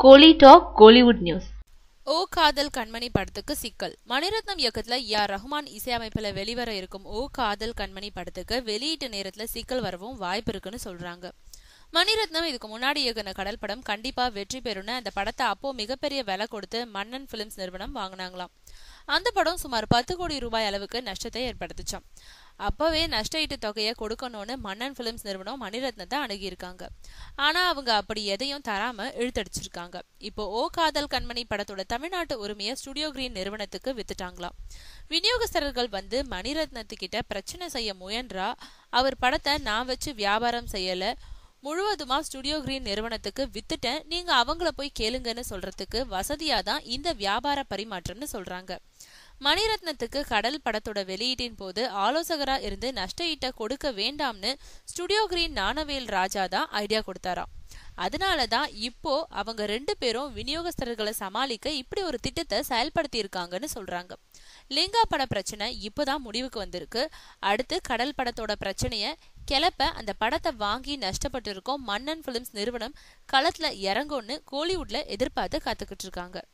கோலி talk Kollywood news O Kadhal Kanmani படத்துக்கு சிக்கல் மணிரத்னம் இயக்கத்துல யார் ரஹ்மான் இசையமைப்புல வெளிவர இருக்கும் ஓ காதல் கண்மணி படத்துக்கு வெளியீட்டு நேரத்துல சிக்கல் வரவும் வாய்ப்பு இருக்குன்னு சொல்றாங்க மணிரத்னம் இதுக்கு முன்னாடி இயக்குன கடல் படம் கண்டிப்பா வெற்றி பெறும்னு அந்த படத்தை அப்போ மிகப்பெரிய விலை கொடுத்து மன்னன் பிலிம்ஸ் நிறுவனம் வாங்கினாங்களாம் அந்த படம் சுமார் பத்து கோடி ரூபாய் அளவுக்கு நஷ்டத்தை ஏற்படுத்துச்சாம் அப்பவே நஷ்ட ஈட்டு தொகையை கொடுக்கணும்னு மன்னன் பிலிம்ஸ் நிறுவனம் மணிரத்னத்தை அணுகியிருக்காங்க ஆனா அவங்க அப்படி எதையும் தராம இழுத்தடிச்சிருக்காங்க இப்போ ஓ காதல் கண்மணி படத்தோட தமிழ்நாட்டு உரிமையை ஸ்டுடியோ கிரீன் நிறுவனத்துக்கு வித்துட்டாங்களாம் விநியோகஸ்தர்கள் வந்து மணிரத்னத்துக்கிட்ட பிரச்சனை செய்ய முயன்றா அவர் படத்தை நான் வச்சு வியாபாரம் செய்யல முழுவதுமா ஸ்டுடியோ கிரீன் நிறுவனத்துக்கு வித்துட்டேன் நீங்க அவங்கள போய் கேளுங்கன்னு சொல்றதுக்கு வசதியா தான் இந்த வியாபார பரிமாற்றம்னு சொல்றாங்க மணிரத்னத்துக்கு கடல் படத்தோட வெளியீட்டின் போது ஆலோசகரா இருந்து நஷ்ட ஈட்ட கொடுக்க வேண்டாம்னு ஸ்டுடியோ கிரீன் ஞானவேல் ராஜா தான் ஐடியா கொடுத்தாராம் அதனால தான் இப்போ அவங்க ரெண்டு பேரும் விநியோகஸ்தர்களை சமாளிக்க இப்படி ஒரு திட்டத்தை செயல்படுத்தி இருக்காங்கன்னு சொல்றாங்க லிங்கா பட பிரச்சனை இப்போதான் முடிவுக்கு வந்திருக்கு அடுத்து கடல் படத்தோட பிரச்சனைய கிளப்ப அந்த படத்தை வாங்கி நஷ்டப்பட்டு இருக்கோம் மன்னன் பிலிம்ஸ் நிறுவனம் களத்துல இறங்கும்னு கோலிவுட்ல எதிர்பார்த்து காத்துக்கிட்டு இருக்காங்க